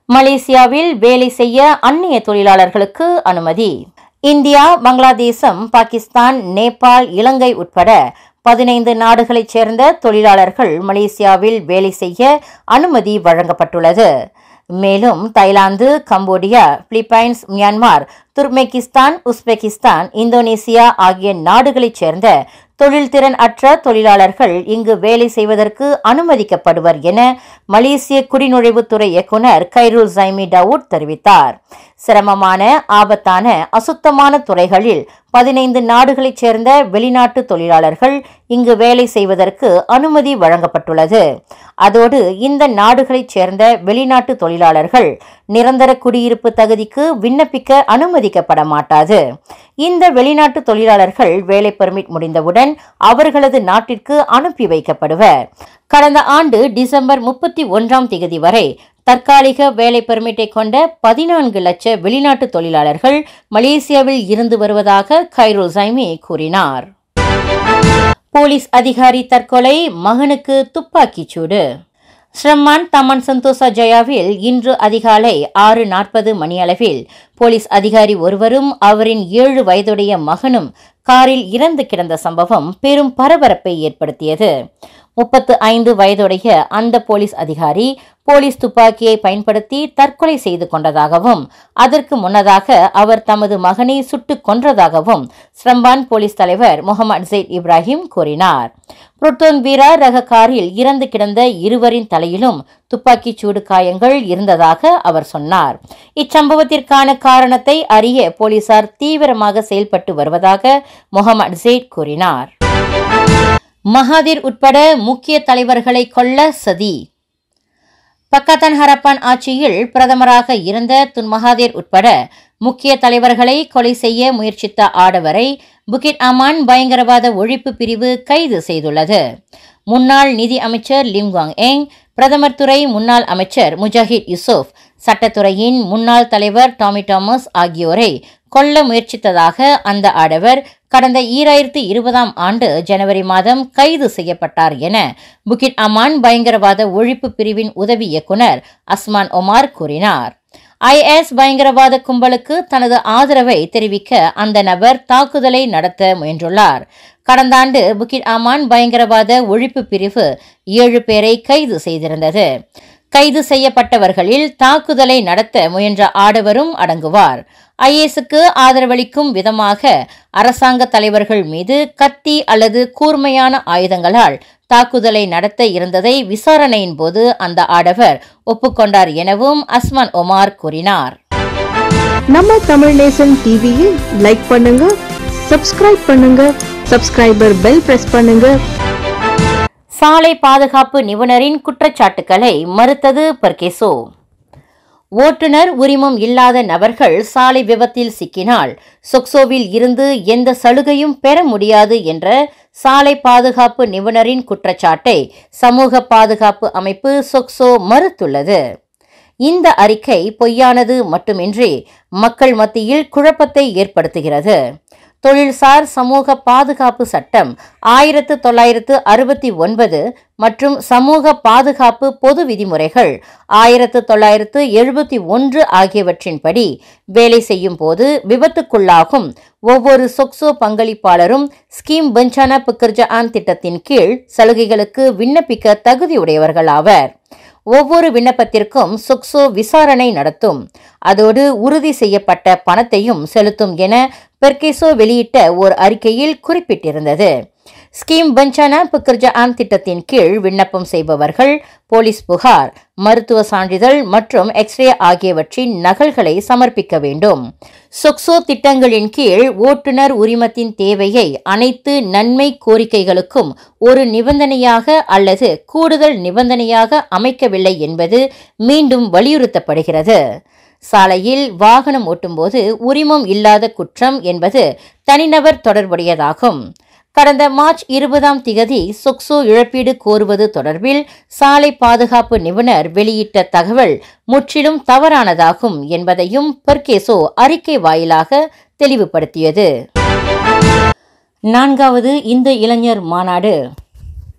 மலேசியாவில் வேலை செய்ய அந்நிய தொழிலாளர்களுக்கு அனுமதி இந்தியா பங்களாதேசம் பாகிஸ்தான் நேபாள் இலங்கை உட்பட பதினைந்து நாடுகளைச் சேர்ந்த தொழிலாளர்கள் மலேசியாவில் வேலை செய்ய அனுமதி வழங்கப்பட்டுள்ளது மேலும் Thailand Cambodia Philippines Myanmar Turkmenistan Uzbekistan Indonesia ஆகிய நாடுகளைச் சேர்ந்த தொழில்திறன் அற்ற தொழிலாளர்கள் இங்கு வேலை செய்வதற்கு அனுமதிக்கப்படுவர் என மலேசிய குடிநுழைவுத்துறை இயக்குனர் கைருல் ஜைமி டவுட் தெரிவித்தார் சிரமமான ஆபத்தான அசுத்தமான துறைகளில் பதினைந்து நாடுகளைச் சேர்ந்த வெளிநாட்டு தொழிலாளர்கள் இங்கு வேலை செய்வதற்கு அனுமதி வழங்கப்பட்டுள்ளது அதோடு இந்த நாடுகளைச் சேர்ந்த வெளிநாட்டு தொழிலாளர்கள் நிரந்தர குடியிருப்பு தகுதிக்கு விண்ணப்பிக்க அனுமதிக்கப்பட மாட்டாது இந்த வெளிநாட்டு தொழிலாளர்கள் வேலை பெர்மிட் முடிந்தவுடன் அவர்களது நாட்டிற்கு அனுப்பி வைக்கப்படுவர் கடந்த ஆண்டு டிசம்பர் முப்பத்தி ஒன்றாம் தேதி வரை தற்காலிக வேலை பெர்மிட்டை கொண்ட பதினான்கு லட்ச வெளிநாட்டு தொழிலாளர்கள் மலேசியாவில் இருந்து வருவதாக கைரோல் சைமி கூறினார் போலீஸ் அதிகாரி தற்கொலை மகனுக்கு துப்பாக்கிச் சூடு ஸ்ரம்மான் தமன் சந்தோஷா ஜயாவில் இன்று அதிகாலை ஆறு நாற்பது மணியளவில் போலீஸ் அதிகாரி ஒருவரும் அவரின் ஏழு வயதுடைய மகனும் காரில் இறந்து கிடந்த சம்பவம் பெரும் பரபரப்பை ஏற்படுத்தியது முப்பத்து ஐந்து வயதுடைய அந்த போலீஸ் அதிகாரி போலீஸ் துப்பாக்கியை பயன்படுத்தி தற்கொலை செய்து கொண்டதாகவும் அதற்கு முன்னதாக அவர் தமது மகனை சுட்டுக் கொன்றதாகவும் ஸ்ரம்பான் போலீஸ் தலைவர் முகமது ஜெயித் இப்ராஹிம் கூறினார் புரோட்டோன் வீரா ரக காரில் இறந்து கிடந்த இருவரின் தலையிலும் துப்பாக்கிச் சூடு காயங்கள் இருந்ததாக அவர் சொன்னார் இச்சம்பவத்திற்கான காரணத்தை அறிய போலீசார் தீவிரமாக செயல்பட்டு வருவதாக முகமது ஜெயித் கூறினார் மகாதீர் உட்பட முக்கிய தலைவர்களை கொல்ல சதி பக்கத்தன் ஹரப்பான் ஆட்சியில் பிரதமராக இருந்த துன் மகாதீர் உட்பட முக்கிய தலைவர்களை கொலை செய்ய முயற்சித்த ஆடவரை புகிட் அமான் பயங்கரவாத ஒழிப்பு பிரிவு கைது செய்துள்ளது முன்னாள் நிதி அமைச்சர் லிம்காங் எங் பிரதமர் துறை முன்னாள் அமைச்சர் முஜாஹித் யூசுப் சட்டத்துறையின் முன்னாள் தலைவர் டாமி தாமஸ் ஆகியோரை கொல்ல முயற்சித்ததாக அந்த ஆடவர் கடந்த ஈராயிரத்தி இருபதாம் ஆண்டு ஜனவரி மாதம் கைது செய்யப்பட்டார் என புகிட் அமான் பயங்கரவாத ஒழிப்பு பிரிவின் உதவி இயக்குனர் அஸ்மான் ஒமார் கூறினார் ஐஎஸ் பயங்கரவாத கும்பலுக்கு தனது ஆதரவை தெரிவிக்க அந்த நபர் தாக்குதலை நடத்த முயன்றுள்ளார் கடந்த ஆண்டு புகிட் அமான் பயங்கரவாத ஒழிப்பு பிரிவு ஏழு பேரை கைது செய்திருந்தது கைது செய்யப்பட்டவர்களில் தாக்குதலை நடத்த முயன்ற ஆடவரும் அடங்குவார் ஐஎஸ்க்கு ஆதரவளிக்கும் விதமாக அரசாங்க தலைவர்கள் மீது கத்தி அல்லது கூர்மையான ஆயுதங்களால் தாக்குதலை நடத்த இருந்ததை விசாரணையின் போது அந்த ஆடவர் ஒப்புக்கொண்டார் எனவும் அஸ்மான் ஒமார் கூறினார் நம்ம தமிழ் நேசன் டிவியை லைக் பண்ணுங்க சப்ஸ்கிரைப் பண்ணுங்க சப்ஸ்கிரைபர் பெல் பிரஸ் பண்ணுங்க சாலை பாதுகாப்பு நிபுணரின் குற்றச்சாட்டுக்களை மறுத்தது பர்கேசோ ஓட்டுநர் உரிமம் இல்லாத நபர்கள் சாலை விபத்தில் சிக்கினால் சொக்சோவில் இருந்து எந்த சலுகையும் பெற முடியாது என்ற சாலை பாதுகாப்பு நிபுணரின் குற்றச்சாட்டை சமூக பாதுகாப்பு அமைப்பு சொக்சோ மறுத்துள்ளது இந்த அறிக்கை பொய்யானது மட்டுமின்றி மக்கள் மத்தியில் குழப்பத்தை ஏற்படுத்துகிறது தொழில்சார் சமூக பாதுகாப்பு சட்டம் ஆயிரத்து தொள்ளாயிரத்து அறுபத்தி ஒன்பது மற்றும் சமூக பாதுகாப்பு பொது விதிமுறைகள் ஆயிரத்து தொள்ளாயிரத்து எழுபத்தி ஒன்று ஆகியவற்றின்படி வேலை செய்யும் போது விபத்துக்குள்ளாகும் ஒவ்வொரு சொக்சோ பங்களிப்பாளரும் ஸ்கீம் பெஞ்சானா புக்கர்ஜான் திட்டத்தின் கீழ் சலுகைகளுக்கு விண்ணப்பிக்க தகுதியுடையவர்கள் ஆவர் ஒவ்வொரு விண்ணப்பத்திற்கும் சொக்சோ விசாரணை நடத்தும் அதோடு உறுதி செய்யப்பட்ட பணத்தையும் செலுத்தும் என பெர்கேசோ வெளியிட்ட ஓர் அறிக்கையில் குறிப்பிட்டிருந்தது ஸ்கீம் பஞ்சானா புக்கர்ஜான் திட்டத்தின் கீழ் விண்ணப்பம் செய்பவர்கள் போலீஸ் புகார் மருத்துவ சான்றிதழ் மற்றும் எக்ஸ்ரே ஆகியவற்றின் நகல்களை சமர்ப்பிக்க வேண்டும் சொக்சோ திட்டங்களின் கீழ் ஓட்டுநர் உரிமத்தின் தேவையை அனைத்து நன்மை கோரிக்கைகளுக்கும் ஒரு நிபந்தனையாக அல்லது கூடுதல் நிபந்தனையாக அமைக்கவில்லை என்பது மீண்டும் வலியுறுத்தப்படுகிறது சாலையில் வாகனம் ஓட்டும்போது உரிமம் இல்லாத குற்றம் என்பது தனிநபர் தொடர்புடையதாகும் கடந்த மார்ச் இருபதாம் திகதி சொக்சோ இழப்பீடு கோருவது தொடர்பில் சாலை பாதுகாப்பு நிபுணர் வெளியிட்ட தகவல் முற்றிலும் தவறானதாகும் என்பதையும் பெர்கேசோ அறிக்கை வாயிலாக தெளிவுபடுத்தியது நான்காவது இந்து இளைஞர் மாநாடு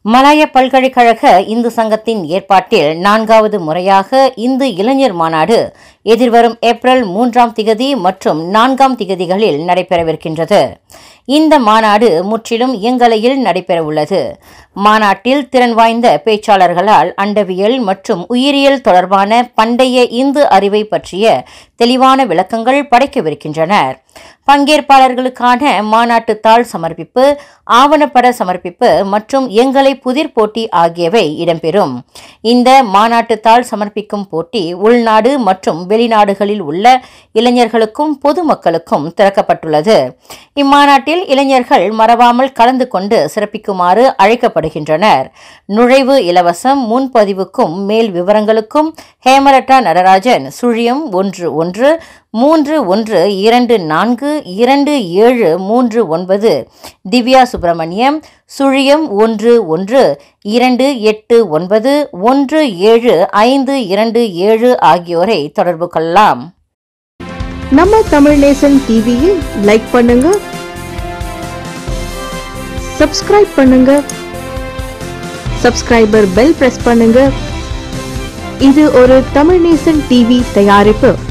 மலாய பல்கலைக்கழக இந்து சங்கத்தின் ஏற்பாட்டில் நான்காவது முறையாக இந்து இளைஞர் மாநாடு எதிர்வரும் ஏப்ரல் மூன்றாம் திகதி மற்றும் நான்காம் திகதிகளில் நடைபெறவிருக்கின்றது இந்த மாநாடு முற்றிலும் இயங்கலையில் நடைபெறவுள்ளது மாநாட்டில் திறன் வாய்ந்த பேச்சாளர்களால் அண்டவியல் மற்றும் உயிரியல் தொடர்பான பண்டைய இந்து அறிவை பற்றிய தெளிவான விளக்கங்கள் படைக்கவிருக்கின்றனர் பங்கேற்பாளர்களுக்கான மாநாட்டு தாள் சமர்ப்பிப்பு ஆவணப்பட சமர்ப்பிப்பு மற்றும் எங்களை புதிர் போட்டி ஆகியவை இடம்பெறும் இந்த மாநாட்டு தாள் சமர்ப்பிக்கும் போட்டி உள்நாடு மற்றும் வெளிநாடுகளில் உள்ள இளைஞர்களுக்கும் பொதுமக்களுக்கும் திறக்கப்பட்டுள்ளது இம்மாநாட்டில் இளைஞர்கள் மறவாமல் கலந்து கொண்டு சிறப்பிக்குமாறு அழைக்கப்படுகின்றனர் நுழைவு இலவசம் முன்பதிவுக்கும் மேல் விவரங்களுக்கும் ஹேமலதா நடராஜன் சுழியம் ஒன்று ஒன்று மூன்று ஒன்று இரண்டு நான்கு இரண்டு ஏழு மூன்று ஒன்பது திவ்யா சுப்பிரமணியம் சுழியம் ஒன்று ஒன்று இரண்டு எட்டு ஒன்பது ஒன்று ஏழு ஐந்து இரண்டு ஏழு ஆகியோரை தொடர்பு கொள்ளலாம் நம்ம தமிழ் நேசன் டிவியை லைக் பண்ணுங்க சப்ஸ்கிரைப் பண்ணுங்க சப்ஸ்கிரைபர் பெல் பிரஸ் பண்ணுங்க இது ஒரு தமிழ் நேசன் டிவி தயாரிப்பு